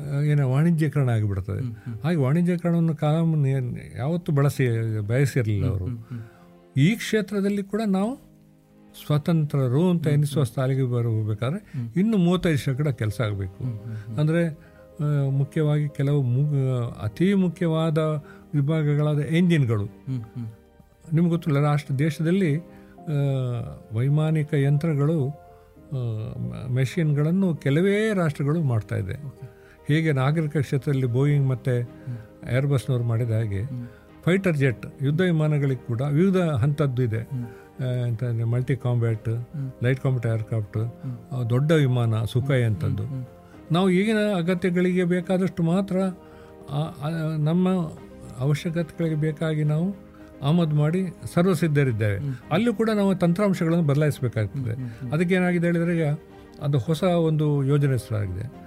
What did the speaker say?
ಏನು ವಾಣಿಜ್ಯೀಕರಣ ಆಗಿಬಿಡ್ತದೆ ಹಾಗೆ ವಾಣಿಜ್ಯೀಕರಣವನ್ನು ಕಾಲಂ ಯಾವತ್ತೂ ಬಳಸಿ ಬಯಸಿರಲಿಲ್ಲ ಅವರು ಈ ಕ್ಷೇತ್ರದಲ್ಲಿ ಕೂಡ ನಾವು ಸ್ವತಂತ್ರರು ಅಂತ ಎನಿಸುವ ಸ್ಥಾಲಿಗೆ ಬರಬೇಕಾದ್ರೆ ಇನ್ನು ಮೂವತ್ತೈದು ಶೇಕಡ ಕೆಲಸ ಆಗಬೇಕು ಅಂದರೆ ಮುಖ್ಯವಾಗಿ ಕೆಲವು ಮು ಅತಿ ಮುಖ್ಯವಾದ ವಿಭಾಗಗಳಾದ ಎಂಜಿನ್ಗಳು ನಿಮ್ಗೆ ಗೊತ್ತಿಲ್ಲ ರಾಷ್ಟ್ರ ದೇಶದಲ್ಲಿ ಆ, ವೈಮಾನಿಕ ಯಂತ್ರಗಳು ಮೆಷಿನ್ಗಳನ್ನು ಕೆಲವೇ ರಾಷ್ಟ್ರಗಳು ಮಾಡ್ತಾ ಇದೆ ಹೇಗೆ ನಾಗರಿಕ ಕ್ಷೇತ್ರದಲ್ಲಿ ಬೋಯಿಂಗ್ ಮತ್ತು ಏರ್ಬಸ್ನವ್ರು ಮಾಡಿದ ಹಾಗೆ ಫೈಟರ್ ಜೆಟ್ ಯುದ್ಧ ವಿಮಾನಗಳಿಗೆ ಕೂಡ ವಿವಿಧ ಹಂತದ್ದು ಇದೆ multi combat light combat aircraft ದೊಡ್ಡ ವಿಮಾನ ಸುಖಾಯಿ ಅಂಥದ್ದು ನಾವು ಈಗಿನ ಅಗತ್ಯಗಳಿಗೆ ಬೇಕಾದಷ್ಟು ಮಾತ್ರ ಆ- ಆ- ನಮ್ಮ ಅವಶ್ಯಕತೆಗಳಿಗೆ ಬೇಕಾಗಿ ನಾವು ಆಮದು ಮಾಡಿ ಸರ್ವಸಿದ್ಧರಿದ್ದೇವೆ ಅಲ್ಲೂ ಕೂಡ ನಾವು ತಂತ್ರಾಂಶಗಳನ್ನು ಬದಲಾಯಿಸಬೇಕಾಗ್ತದೆ ಅದಕ್ಕೆ ಏನಾಗಿದೆ ಹೇಳಿದರೆ ಈಗ ಅದು ಹೊಸ ಒಂದು ಯೋಜನೆ ಶುರು ಆಗಿದೆ